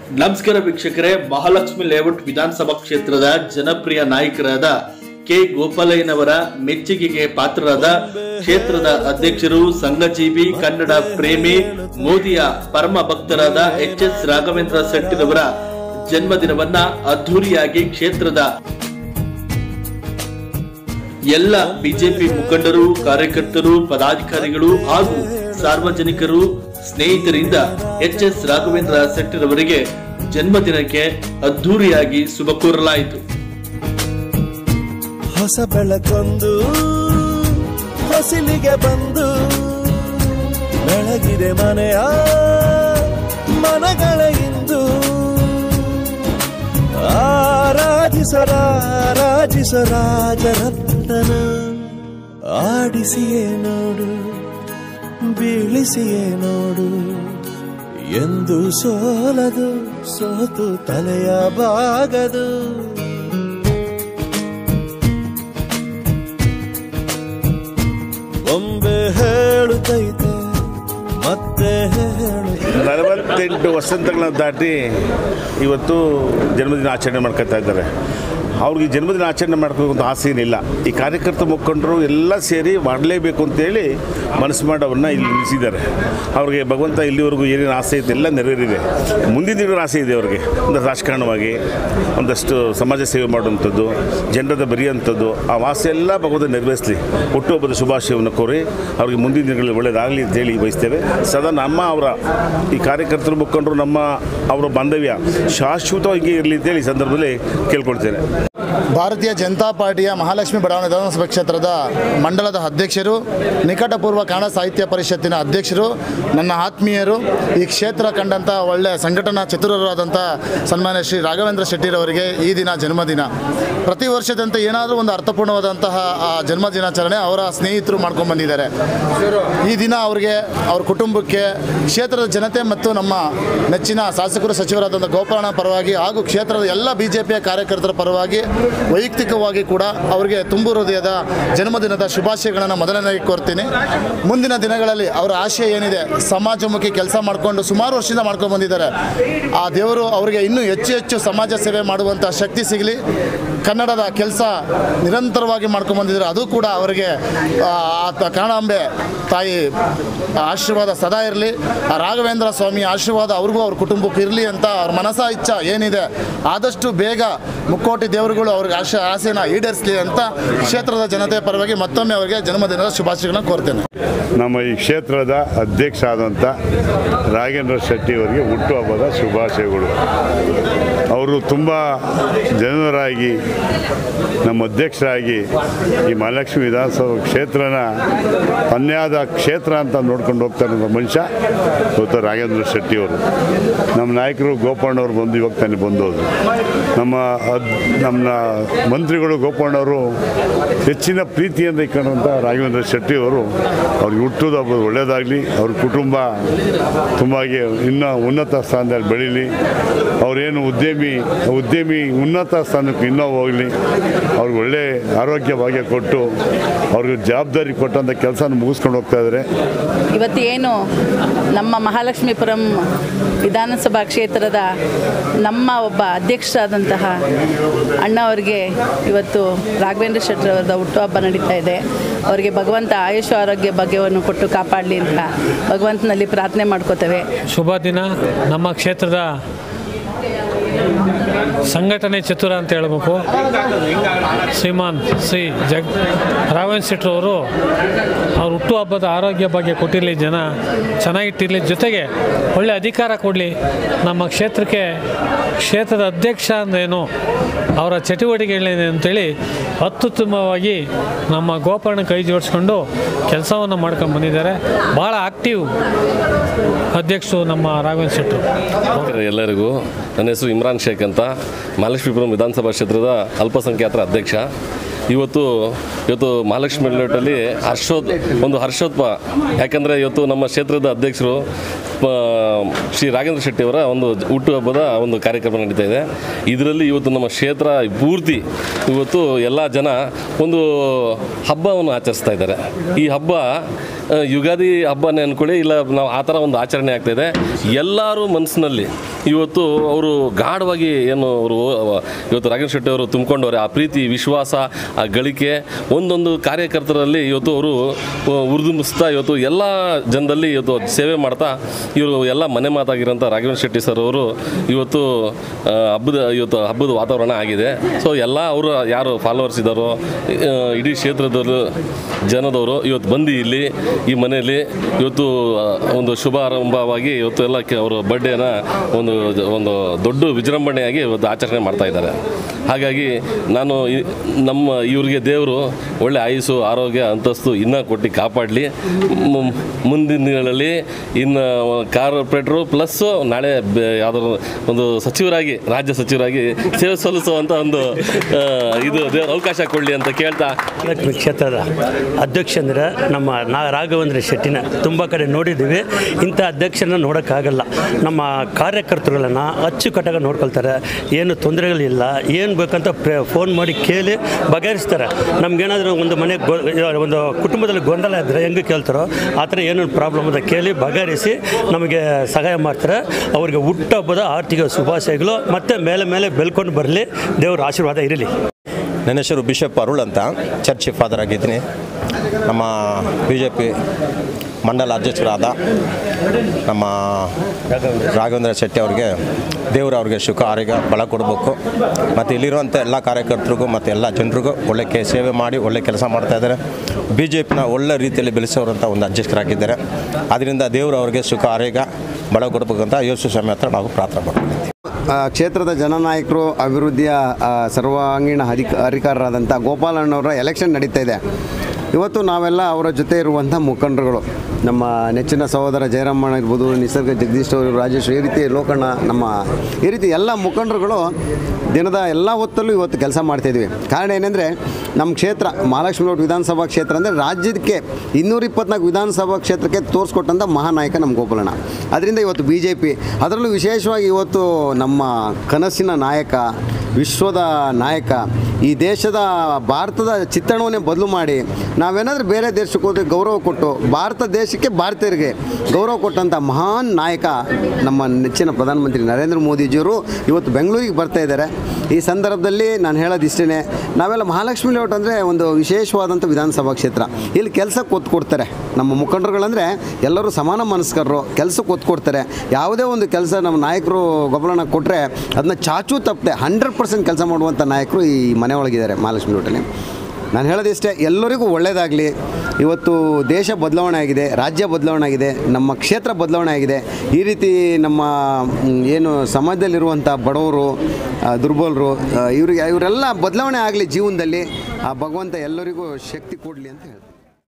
ನಮಸ್ಕಾರ ವೀಕ್ಷಕರೇ ಮಹಾಲಕ್ಷ್ಮಿ ಲೇಔಟ್ ವಿಧಾನಸಭಾ ಕ್ಷೇತ್ರದ ಜನಪ್ರಿಯ ನಾಯಕರಾದ ಕೆ ಗೋಪಾಲಯ್ಯನವರ ಮೆಚ್ಚುಗೆಗೆ ಪಾತ್ರರಾದ ಕ್ಷೇತ್ರದ ಅಧ್ಯಕ್ಷರು ಸಂಘಜೀವಿ ಕನ್ನಡ ಪ್ರೇಮಿ ಮೋದಿಯ ಪರಮ ಭಕ್ತರಾದ ಎಚ್ ಎಸ್ ರಾಘವೇಂದ್ರ ಶೆಟ್ಟಿರವರ ಜನ್ಮದಿನವನ್ನ ಅದ್ಧೂರಿಯಾಗಿ ಕ್ಷೇತ್ರದ ಎಲ್ಲ ಬಿಜೆಪಿ ಮುಖಂಡರು ಕಾರ್ಯಕರ್ತರು ಪದಾಧಿಕಾರಿಗಳು ಹಾಗೂ ಸಾರ್ವಜನಿಕರು ಸ್ನೇಹಿತರಿಂದ ಎಚ್ ಎಸ್ ರಾಘವೇಂದ್ರ ಶೆಟ್ಟಿರವರಿಗೆ ಜನ್ಮದಿನಕ್ಕೆ ಅದ್ಧೂರಿಯಾಗಿ ಶುಭ ಕೋರಲಾಯಿತು ಹೊಸ ಬೆಳಕೊಂದು ಹೊಸಿಲಿಗೆ ಬಂದು ಬೆಳಗಿದೆ ಮನೆಯ ಮನಗಳ ಇಂದು ಆರಾಧಿಸರಾಜಿಸರಾಜರತ್ನನ ಆಡಿಸಿಯೇ ನೋಡು ಬೀಳಿಸಿಯೇ ನೋಡು ಎಂದು ಸೋಲದು ಸೋತು ತಲೆಯ ಬಾಗದು ಒಮ್ಮೆ ಹೇಳುತ್ತೈತೆ ಮತ್ತೆ ಹೇಳುತ್ತೈತೆ ನಲವತ್ತೆಂಟು ವಸಂತಗಳನ್ನ ದಾಟಿ ಇವತ್ತು ಜನ್ಮದಿನ ಆಚರಣೆ ಮಾಡ್ಕೊತಾ ಇದ್ದಾರೆ ಅವ್ರಿಗೆ ಜನ್ಮದಿನ ಆಚರಣೆ ಮಾಡ್ಕೋಬೇಕು ಅಂತ ಆಸೆ ಏನಿಲ್ಲ ಈ ಕಾರ್ಯಕರ್ತ ಮುಖಂಡರು ಎಲ್ಲ ಸೇರಿ ಮಾಡಲೇಬೇಕು ಅಂತೇಳಿ ಮನಸ್ಸು ಮಾಡಿ ಅವ್ರನ್ನ ಇಲ್ಲಿ ನಿಲ್ಲಿಸಿದ್ದಾರೆ ಅವ್ರಿಗೆ ಭಗವಂತ ಇಲ್ಲಿವರೆಗೂ ಏನೇನು ಆಸೆ ಇದೆ ಎಲ್ಲ ನೆರವೇರಿದೆ ಮುಂದಿನ ದಿನಗಳ ಆಸೆ ಇದೆ ಅವ್ರಿಗೆ ಒಂದು ರಾಜಕಾರಣವಾಗಿ ಒಂದಷ್ಟು ಸಮಾಜ ಸೇವೆ ಮಾಡುವಂಥದ್ದು ಜನರದ ಬರೆಯುವಂಥದ್ದು ಆ ಆಸೆ ಎಲ್ಲ ಭಗವಂತ ನೆರವೇರಿಸಲಿ ಹುಟ್ಟುಹಬ್ಬದ ಶುಭಾಶಯವನ್ನು ಕೋರಿ ಅವ್ರಿಗೆ ಮುಂದಿನ ದಿನಗಳಲ್ಲಿ ಒಳ್ಳೆಯದಾಗಲಿ ಅಂತೇಳಿ ಬಯಸ್ತೇವೆ ಸದಾ ನಮ್ಮ ಅವರ ಈ ಕಾರ್ಯಕರ್ತರು ಮುಖಂಡರು ನಮ್ಮ ಅವರ ಬಾಂಧವ್ಯ ಶಾಶ್ವತವಾಗಿ ಇರಲಿ ಅಂತೇಳಿ ಈ ಸಂದರ್ಭದಲ್ಲಿ ಕೇಳ್ಕೊಳ್ತೇನೆ ಭಾರತೀಯ ಜನತಾ ಪಾರ್ಟಿಯ ಮಹಾಲಕ್ಷ್ಮಿ ಬಡಾವಣೆ ವಿಧಾನಸಭಾ ಕ್ಷೇತ್ರದ ಮಂಡಲದ ಅಧ್ಯಕ್ಷರು ನಿಕಟಪೂರ್ವ ಕನ್ನಡ ಸಾಹಿತ್ಯ ಪರಿಷತ್ತಿನ ಅಧ್ಯಕ್ಷರು ನನ್ನ ಆತ್ಮೀಯರು ಈ ಕ್ಷೇತ್ರ ಕಂಡಂಥ ಒಳ್ಳೆಯ ಸಂಘಟನಾ ಚತುರರಾದಂಥ ಸನ್ಮಾನ್ಯ ಶ್ರೀ ರಾಘವೇಂದ್ರ ಶೆಟ್ಟಿರವರಿಗೆ ಈ ದಿನ ಜನ್ಮದಿನ ಪ್ರತಿ ವರ್ಷದಂತೆ ಏನಾದರೂ ಒಂದು ಅರ್ಥಪೂರ್ಣವಾದಂತಹ ಆ ಜನ್ಮ ದಿನಾಚರಣೆ ಅವರ ಸ್ನೇಹಿತರು ಮಾಡ್ಕೊಂಡು ಬಂದಿದ್ದಾರೆ ಈ ದಿನ ಅವರಿಗೆ ಅವ್ರ ಕುಟುಂಬಕ್ಕೆ ಕ್ಷೇತ್ರದ ಜನತೆ ಮತ್ತು ನಮ್ಮ ನೆಚ್ಚಿನ ಶಾಸಕರು ಸಚಿವರಾದಂಥ ಗೋಪಾಲನ ಪರವಾಗಿ ಹಾಗೂ ಕ್ಷೇತ್ರದ ಎಲ್ಲ ಬಿ ಜೆ ಪಿಯ ಕಾರ್ಯಕರ್ತರ ಪರವಾಗಿ ವೈಯಕ್ತಿಕವಾಗಿ ಕೂಡ ಅವರಿಗೆ ತುಂಬು ಹೃದಯದ ಜನ್ಮದಿನದ ಶುಭಾಶಯಗಳನ್ನು ಮೊದಲನೇಗೆ ಕೋರ್ತೀನಿ ಮುಂದಿನ ದಿನಗಳಲ್ಲಿ ಅವರ ಆಶಯ ಏನಿದೆ ಸಮಾಜಮುಖಿ ಕೆಲಸ ಮಾಡಿಕೊಂಡು ಸುಮಾರು ವರ್ಷದಿಂದ ಮಾಡ್ಕೊಂಡು ಬಂದಿದ್ದಾರೆ ಆ ದೇವರು ಅವರಿಗೆ ಇನ್ನೂ ಹೆಚ್ಚು ಹೆಚ್ಚು ಸಮಾಜ ಸೇವೆ ಮಾಡುವಂಥ ಶಕ್ತಿ ಸಿಗಲಿ ಕನ್ನಡದ ಕೆಲಸ ನಿರಂತರವಾಗಿ ಮಾಡ್ಕೊಂಡು ಬಂದಿದ್ದಾರೆ ಅದು ಕೂಡ ಅವರಿಗೆ ಆ, ಆ ತ- ಕನ್ನಡಾಂಬೆ ತಾಯಿ ಆಶೀರ್ವಾದ ಸದಾ ಇರಲಿ ಆ ರಾಘವೇಂದ್ರ ಸ್ವಾಮಿ ಆಶೀರ್ವಾದ ಅವ್ರಿಗೂ ಅವ್ರ ಕುಟುಂಬಕ್ಕೂ ಇರಲಿ ಅಂತ ಅವ್ರ ಮನಸ ಇಚ್ಛ ಏನಿದೆ ಆದಷ್ಟು ಬೇಗ ಮುಕ್ಕೋಟಿ ದೇವರುಗಳು ಅವ್ರಿಗೆ ಆಶೆ ಆಸೆನ ಈಡೇರಿಸಲಿ ಅಂತ ಕ್ಷೇತ್ರದ ಜನತೆಯ ಪರವಾಗಿ ಮತ್ತೊಮ್ಮೆ ಅವರಿಗೆ ಜನ್ಮದಿನದ ಶುಭಾಶಯಗಳನ್ನ ಕೋರ್ತೇನೆ ನಮ್ಮ ಈ ಕ್ಷೇತ್ರದ ಅಧ್ಯಕ್ಷ ಆದಂಥ ರಾಘೇಂದ್ರ ಶೆಟ್ಟಿ ಅವರಿಗೆ ಹುಟ್ಟುಹಬ್ಬದ ಶುಭಾಶಯಗಳು ಅವರು ತುಂಬ ಜನರಾಗಿ ನಮ್ಮ ಅಧ್ಯಕ್ಷರಾಗಿ ಈ ಮಹಾಲಕ್ಷ್ಮಿ ವಿಧಾನಸಭಾ ಕ್ಷೇತ್ರನ ಅನ್ಯಾದ ಕ್ಷೇತ್ರ ಅಂತ ನೋಡ್ಕೊಂಡು ಹೋಗ್ತಾ ಇರೋ ಮನುಷ್ಯ ಇವತ್ತು ರಾಘೇಂದ್ರ ಶೆಟ್ಟಿ ಅವರು ನಮ್ಮ ನಾಯಕರು ಗೋಪಣ್ಣವ್ರು ಬಂದು ಇವಾಗ ತಾನೇ ಬಂದೋದು ನಮ್ಮ ಅದ್ ನಮ್ಮ ಮಂತ್ರಿಗಳು ಗೋಪಣ್ಣವರು ಹೆಚ್ಚಿನ ಪ್ರೀತಿಯಿಂದ ಇಟ್ಕೊಂಡಂಥ ರಾಘವೇಂದ್ರ ಶೆಟ್ಟಿ ಅವರು ಅವ್ರಿಗೆ ಹುಟ್ಟುವುದು ಹಬ್ಬ ಒಳ್ಳೆಯದಾಗಲಿ ಅವ್ರ ಕುಟುಂಬ ತುಂಬಾಗಿ ಇನ್ನೂ ಉನ್ನತ ಸ್ಥಾನದಲ್ಲಿ ಬೆಳೀಲಿ ಅವರೇನು ಉದ್ಯಮಿ ಉದ್ಯಮಿ ಉನ್ನತ ಸ್ಥಾನಕ್ಕೆ ಇನ್ನೂ ಹೋಗಲಿ ಅವ್ರಿಗೆ ಒಳ್ಳೆ ಆರೋಗ್ಯ ಭಾಗ್ಯ ಕೊಟ್ಟು ಅವ್ರಿಗೆ ಜವಾಬ್ದಾರಿ ಕೊಟ್ಟಂಥ ಕೆಲಸನ ಮುಗಿಸ್ಕೊಂಡು ಹೋಗ್ತಾ ಇದ್ದಾರೆ ಇವತ್ತು ಏನು ನಮ್ಮ ಮಹಾಲಕ್ಷ್ಮೀಪುರಂ ವಿಧಾನಸಭಾ ಕ್ಷೇತ್ರದ ನಮ್ಮ ಒಬ್ಬ ಅಧ್ಯಕ್ಷರಾದಂತಹ ಅಣ್ಣ ಅವರಿಗೆ ಇವತ್ತು ರಾಘವೇಂದ್ರ ಶೆಟ್ಟರವರದ ಹುಟ್ಟುಹಬ್ಬ ನಡೀತಾ ಇದೆ ಅವರಿಗೆ ಭಗವಂತ ಆಯುಷ ಆರೋಗ್ಯ ಭಾಗ್ಯವನ್ನು ಕೊಟ್ಟು ಕಾಪಾಡಲಿ ಅಂತ ಭಗವಂತನಲ್ಲಿ ಪ್ರಾರ್ಥನೆ ಮಾಡ್ಕೋತೇವೆ ಶುಭ ದಿನ ನಮ್ಮ ಕ್ಷೇತ್ರದ ಸಂಘಟನೆ ಚತುರ ಅಂತ ಹೇಳಬೇಕು ಶ್ರೀಮಾನ್ ಶ್ರೀ ಜಗ್ ರಾಘವೇಂದ್ರ ಶೆಟ್ರು ಅವರು ಅವ್ರ ಹುಟ್ಟುಹಬ್ಬದ ಆರೋಗ್ಯ ಬಗ್ಗೆ ಕೊಟ್ಟಿರಲಿ ಜನ ಚೆನ್ನಾಗಿಟ್ಟಿರಲಿ ಜೊತೆಗೆ ಒಳ್ಳೆ ಅಧಿಕಾರ ಕೊಡಲಿ ನಮ್ಮ ಕ್ಷೇತ್ರಕ್ಕೆ ಕ್ಷೇತ್ರದ ಅಧ್ಯಕ್ಷ ಅಂದ್ರೇನು ಅವರ ಚಟುವಟಿಕೆಗಳೇನು ಅಂತೇಳಿ ಅತ್ಯುತ್ತಮವಾಗಿ ನಮ್ಮ ಗೋಪರ್ಣ ಕೈ ಜೋಡಿಸ್ಕೊಂಡು ಕೆಲಸವನ್ನು ಮಾಡ್ಕೊಂಡು ಬಂದಿದ್ದಾರೆ ಭಾಳ ಆಕ್ಟಿವ್ ಅಧ್ಯಕ್ಷರು ನಮ್ಮ ರಾಘವೇಂದ್ರ ಶೆಟ್ಟರು ನಮಸ್ಕಾರ ಎಲ್ಲರಿಗೂ ನನ್ನ ಹೆಸರು ಇಮ್ರಾನ್ ಶೇಖ್ ಅಂತ ಮಹಾಲಕ್ಷ್ಮೀಪುರಂ ವಿಧಾನಸಭಾ ಕ್ಷೇತ್ರದ ಅಲ್ಪಸಂಖ್ಯಾತರ ಅಧ್ಯಕ್ಷ ಇವತ್ತು ಇವತ್ತು ಮಹಾಲಕ್ಷ್ಮಿ ಲೇಔಟಲ್ಲಿ ಹರ್ಷೋದ್ ಒಂದು ಹರ್ಷೋತ್ವ ಯಾಕಂದರೆ ಇವತ್ತು ನಮ್ಮ ಕ್ಷೇತ್ರದ ಅಧ್ಯಕ್ಷರು ಆ, ಶ್ರೀ ರಾಘೇಂದ್ರ ಶೆಟ್ಟಿ ಅವರ ಒಂದು ಹುಟ್ಟುಹಬ್ಬದ ಒಂದು ಕಾರ್ಯಕ್ರಮ ನಡೀತಾ ಇದೆ ಇದರಲ್ಲಿ ಇವತ್ತು ನಮ್ಮ ಕ್ಷೇತ್ರ ಪೂರ್ತಿ ಇವತ್ತು ಎಲ್ಲ ಜನ ಒಂದು ಹಬ್ಬವನ್ನು ಆಚರಿಸ್ತಾ ಇದ್ದಾರೆ ಈ ಹಬ್ಬ ಆ, ಯುಗಾದಿ ಹಬ್ಬನೇ ಅಂದ್ಕೊಳ್ಳಿ ಇಲ್ಲ ನಾವು ಆ ಥರ ಒಂದು ಆಚರಣೆ ಆಗ್ತಾಯಿದೆ ಎಲ್ಲರೂ ಮನಸ್ಸಿನಲ್ಲಿ ಇವತ್ತು ಅವರು ಗಾಢವಾಗಿ ಏನು ಅವರು ಇವತ್ತು ರಾಘವೇಂದ್ರ ಶೆಟ್ಟಿ ಅವರು ತುಂಬಿಕೊಂಡವ್ರೆ ಆ ಪ್ರೀತಿ ವಿಶ್ವಾಸ ಆ ಗಳಿಕೆ ಒಂದೊಂದು ಕಾರ್ಯಕರ್ತರಲ್ಲಿ ಇವತ್ತು ಅವರು ಉರಿದುಂಬಿಸ್ತಾ ಇವತ್ತು ಎಲ್ಲ ಜನದಲ್ಲಿ ಇವತ್ತು ಸೇವೆ ಮಾಡ್ತಾ ಇವರು ಎಲ್ಲ ಮನೆ ಮಾತಾಗಿರೋಂಥ ರಾಘವೇಂದ್ರ ಶೆಟ್ಟಿ ಸರ್ ಅವರು ಇವತ್ತು ಆ, ಹಬ್ಬದ ಇವತ್ತು ಹಬ್ಬದ ವಾತಾವರಣ ಆಗಿದೆ ಸೊ ಎಲ್ಲ ಅವರು ಯಾರು ಫಾಲೋವರ್ಸ್ ಇದ್ದಾರೋ ಆ, ಇಡೀ ಕ್ಷೇತ್ರದವರು ಜನದವರು ಇವತ್ತು ಬಂದು ಇಲ್ಲಿ ಈ ಮನೆಯಲ್ಲಿ ಇವತ್ತು ಆ, ಒಂದು ಶುಭಾರಂಭವಾಗಿ ಇವತ್ತು ಎಲ್ಲ ಕೆ- ಅವರ ಬರ್ಡೇನ ಒಂದು ಒಂದು ದೊಡ್ಡ ವಿಜೃಂಭಣೆಯಾಗಿ ಇವತ್ತು ಆಚರಣೆ ಮಾಡ್ತಾ ಇದ್ದಾರೆ ಹಾಗಾಗಿ ನಾನು ಈ- ನಮ್ಮ ಇವ್ರಿಗೆ ದೇವರು ಒಳ್ಳೆ ಆಯುಸ್ಸು ಆರೋಗ್ಯ ಅಂತಸ್ತು ಇನ್ನೂ ಕೊಟ್ಟು ಕಾಪಾಡಲಿ ಮುಂದಿನ ದಿನಗಳಲ್ಲಿ ಇನ್ನು ಕಾರ್ಪೊರೇಟ್ರು ಪ್ಲಸ್ಸು ನಾಳೆ ಬೆ- ಯಾವ್ದಾದ್ರು ಒಂದು ಸಚಿವರಾಗಿ ರಾಜ್ಯ ಸಚಿವರಾಗಿ ಸೇವೆ ಸಲ್ಲಿಸುವಂಥ ಒಂದು ಆ, ಇದು ದೇವ್ರ ಅವಕಾಶ ಕೊಡಲಿ ಅಂತ ಕೇಳ್ತಾ ಮಹಾಲಕ್ಷ್ಮಿ ಕ್ಷೇತ್ರದ ಅಧ್ಯಕ್ಷ ಅಂದರೆ ನಮ್ಮ ನಾ ರಾಘವೇಂದ್ರ ಶೆಟ್ಟಿನ ತುಂಬ ಕಡೆ ನೋಡಿದ್ದೀವಿ ಇಂಥ ಅಧ್ಯಕ್ಷನ ನೋಡೋಕ್ಕಾಗಲ್ಲ ನಮ್ಮ ಕಾರ್ಯಕರ್ತರುಗಳನ್ನು ಅಚ್ಚುಕಟ್ಟಾಗಿ ನೋಡ್ಕೊಳ್ತಾರೆ ಏನು ತೊಂದರೆಗಳಿಲ್ಲ ಏನು ಬೇಕಂತ ಪ್ರೇ ಫೋನ್ ಮಾಡಿ ಕೇಳಿ ಬಗೆಹರಿಸ್ತಾರೆ ನಮ್ಗೇನಾದರೂ ಒಂದು ಮನೆ ಗೊ ಒಂದು ಕುಟುಂಬದಲ್ಲಿ ಗೊಂದಲ ಇದ್ದರೆ ಹೆಂಗೆ ಕೇಳ್ತಾರೋ ಆ ಥರ ಏನೇನು ಪ್ರಾಬ್ಲಮ್ ಅಂತ ಕೇಳಿ ಬಗೆಹರಿಸಿ ನಮಗೆ ಸಹಾಯ ಮಾಡ್ತಾರೆ ಅವರಿಗೆ ಹುಟ್ಟುಹಬ್ಬದ ಆರ್ಥಿಕ ಶುಭಾಶಯಗಳು ಮತ್ತು ಮೇಲೆ ಮೇಲೆ ಬೆಳ್ಕೊಂಡು ಬರಲಿ ದೇವರ ಆಶೀರ್ವಾದ ಇರಲಿ ನನ್ನ ಹೆಸರು ಬಿಷಪ್ ಅರುಳ್ ಅಂತ ಚರ್ಚ್ ಫಾದರ್ ಆಗಿದ್ದೀನಿ ನಮ್ಮ ಬಿ ಜೆ ಪಿ ಮಂಡಲ ಅಧ್ಯಕ್ಷರಾದ ನಮ್ಮ ರಾಘವೇಂದ್ರ ಶೆಟ್ಟಿ ಅವ್ರಿಗೆ ದೇವರು ಅವ್ರಿಗೆ ಸುಖ ಆರೋಗ್ಯ ಬಲ ಕೊಡಬೇಕು ಮತ್ತು ಇಲ್ಲಿರುವಂಥ ಎಲ್ಲ ಕಾರ್ಯಕರ್ತರಿಗೂ ಮತ್ತು ಎಲ್ಲ ಜನರಿಗೂ ಒಳ್ಳೆ ಕೆ ಸೇವೆ ಮಾಡಿ ಒಳ್ಳೆ ಕೆಲಸ ಮಾಡ್ತಾ ಇದ್ದಾರೆ ಬಿ ಜೆ ಪಿನ ಒಳ್ಳೆ ರೀತಿಯಲ್ಲಿ ಬೆಳೆಸೋರಂಥ ಒಂದು ಅಧ್ಯಕ್ಷರಾಗಿದ್ದಾರೆ ಅದರಿಂದ ದೇವರು ಅವ್ರಿಗೆ ಸುಖ ಆರೋಗ್ಯ ಬಲ ಕೊಡಬೇಕಂತ ಯೇಸು ಸ್ವಾಮಿ ಹತ್ರ ನಾವು ಪ್ರಾರ್ಥನೆ ಮಾಡ್ತೀವಿ ಆ, ಕ್ಷೇತ್ರದ ಜನನಾಯಕರು ಅಭಿವೃದ್ಧಿಯ ಆ, ಸರ್ವಾಂಗೀಣ ಅಧಿಕ ಅಧಿಕಾರರಾದಂಥ ಗೋಪಾಲಣ್ಣವರ ಎಲೆಕ್ಷನ್ ನಡೀತಾ ಇದೆ ಇವತ್ತು ನಾವೆಲ್ಲ ಅವರ ಜೊತೆ ಇರುವಂಥ ಮುಖಂಡರುಗಳು ನಮ್ಮ ನೆಚ್ಚಿನ ಸಹೋದರ ಜಯರಾಮಣ್ಣ ಇರ್ಬೋದು ನಿಸರ್ಗ ಜಗದೀಶ್ ಅವರು ರಾಜೇಶ್ ಈ ರೀತಿ ಲೋಕಣ್ಣ ನಮ್ಮ ಈ ರೀತಿ ಎಲ್ಲ ಮುಖಂಡರುಗಳು ದಿನದ ಎಲ್ಲ ಹೊತ್ತಲ್ಲೂ ಇವತ್ತು ಕೆಲಸ ಮಾಡ್ತಾಯಿದ್ವಿ ಕಾರಣ ಏನೆಂದರೆ ನಮ್ಮ ಕ್ಷೇತ್ರ ಮಹಾಲಕ್ಷ್ಮಿ ಲೇಔಟ್ ವಿಧಾನಸಭಾ ಕ್ಷೇತ್ರ ಅಂದರೆ ರಾಜ್ಯಕ್ಕೆ ಇನ್ನೂರ ಇಪ್ಪತ್ನಾಲ್ಕು ವಿಧಾನಸಭಾ ಕ್ಷೇತ್ರಕ್ಕೆ ತೋರಿಸ್ಕೊಟ್ಟಂಥ ಮಹಾನಾಯಕ ನಮ್ಮ ಗೋಪಾಲಣ್ಣ ಅದರಿಂದ ಇವತ್ತು ಬಿ ಜೆ ಪಿ ಅದರಲ್ಲೂ ವಿಶೇಷವಾಗಿ ಇವತ್ತು ನಮ್ಮ ಕನಸಿನ ನಾಯಕ ವಿಶ್ವದ ನಾಯಕ ಈ ದೇಶದ ಭಾರತದ ಚಿತ್ರಣವನ್ನೇ ಬದಲು ಮಾಡಿ ನಾವೇನಾದರೂ ಬೇರೆ ದೇಶಕ್ಕೆ ಹೋದರೆ ಗೌರವ ಕೊಟ್ಟು ಭಾರತ ದೇಶಕ್ಕೆ ಭಾರತೀಯರಿಗೆ ಗೌರವ ಕೊಟ್ಟಂಥ ಮಹಾನ್ ನಾಯಕ ನಮ್ಮ ನೆಚ್ಚಿನ ಪ್ರಧಾನಮಂತ್ರಿ ನರೇಂದ್ರ ಮೋದಿಜಿಯವರು ಇವತ್ತು ಬೆಂಗಳೂರಿಗೆ ಬರ್ತಾ ಇದ್ದಾರೆ ಈ ಸಂದರ್ಭದಲ್ಲಿ ನಾನು ಹೇಳೋದು ಇಷ್ಟೇ ನಾವೆಲ್ಲ ಮಹಾಲಕ್ಷ್ಮಿ ಲೇಔಟ್ ಅಂದರೆ ಒಂದು ವಿಶೇಷವಾದಂಥ ವಿಧಾನಸಭಾ ಕ್ಷೇತ್ರ ಇಲ್ಲಿ ಕೆಲಸಕ್ಕೆ ಒತ್ತು ಕೊಡ್ತಾರೆ ನಮ್ಮ ಮುಖಂಡರುಗಳಂದರೆ ಎಲ್ಲರೂ ಸಮಾನ ಮನಸ್ಕರರು ಕೆಲಸಕ್ಕೆ ಒತ್ತು ಕೊಡ್ತಾರೆ ಯಾವುದೇ ಒಂದು ಕೆಲಸ ನಮ್ಮ ನಾಯಕರು ಗೊಬ್ಬರನ ಕೊಟ್ಟರೆ ಅದನ್ನ ಚಾಚೂ ತಪ್ಪದೆ ಹಂಡ್ರೆಡ್ ಪರ್ಸೆಂಟ್ ಕೆಲಸ ಮಾಡುವಂಥ ನಾಯಕರು ಈ ಮನೆ ಒಳಗಿದ್ದಾರೆ ಮಹಾಲಕ್ಷ್ಮಿ ಲೇಔಟಲ್ಲಿ ನಾನು ಹೇಳೋದಿಷ್ಟೇ ಎಲ್ಲರಿಗೂ ಒಳ್ಳೆಯದಾಗಲಿ ಇವತ್ತು ದೇಶ ಬದಲಾವಣೆ ಆಗಿದೆ ರಾಜ್ಯ ಬದಲಾವಣೆ ಆಗಿದೆ ನಮ್ಮ ಕ್ಷೇತ್ರ ಬದಲಾವಣೆ ಆಗಿದೆ ಈ ರೀತಿ ನಮ್ಮ ಮ್, ಏನು ಸಮಾಜದಲ್ಲಿರುವಂಥ ಬಡವರು ಆ, ದುರ್ಬಲರು ಆ, ಇವ್ರಿಗೆ ಇವರೆಲ್ಲ ಬದಲಾವಣೆ ಆಗಲಿ ಜೀವನದಲ್ಲಿ ಆ ಭಗವಂತ ಎಲ್ಲರಿಗೂ ಶಕ್ತಿ ಕೊಡಲಿ ಅಂತ ಹೇಳ್ತೀನಿ